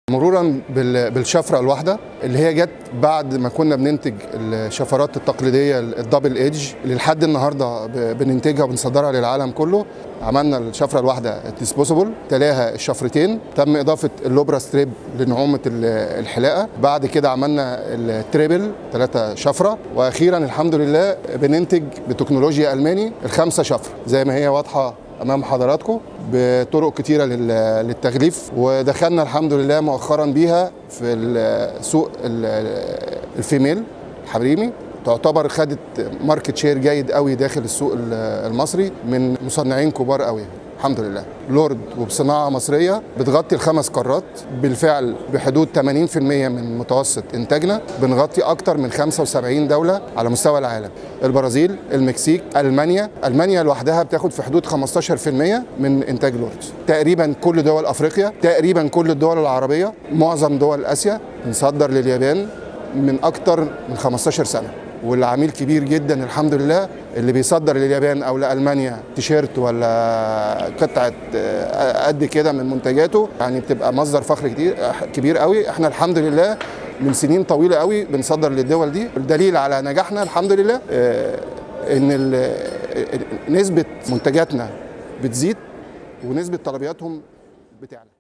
مرورا بال- بالشفره الواحده اللي هي جت بعد ما كنا بننتج الشفرات التقليديه الدبل ايدج اللي لحد النهارده ب- بننتجها وبنصدرها للعالم كله عملنا الشفره الواحده الديسبوسبل تلاها الشفرتين تم اضافه اللوبرا ستريب لنعومه ال- الحلاقه بعد كده عملنا التريبل ثلاثه شفره واخيرا الحمد لله بننتج بتكنولوجيا الماني الخمسه شفره زي ما هي واضحه امام حضراتكم بطرق كتيره لل- للتغليف ودخلنا الحمد لله مؤخرا بيها في السوق ال- الفيميل الحريمي تعتبر خدت ماركت شير جيد قوي داخل السوق ال- المصري من مصنعين كبار قوي الحمد لله لورد وبصناعه مصريه بتغطي الخمس قارات بالفعل بحدود 80% من متوسط انتاجنا بنغطي اكتر من 75 دوله على مستوى العالم البرازيل المكسيك المانيا المانيا لوحدها بتاخد في حدود 15% من انتاج لورد تقريبا كل دول افريقيا تقريبا كل الدول العربيه معظم دول اسيا بنصدر لليابان من اكتر من 15 سنه والعميل كبير جدا الحمد لله اللي بيصدر لليابان او لالمانيا تيشيرت ولا قطعه آه، قد كده من منتجاته يعني بتبقى مصدر فخر كتير كبير قوي احنا الحمد لله من سنين طويله قوي بنصدر للدول دي الدليل على نجاحنا الحمد لله آه، ان ال- نسبه منتجاتنا بتزيد ونسبه طلبياتهم بتعلى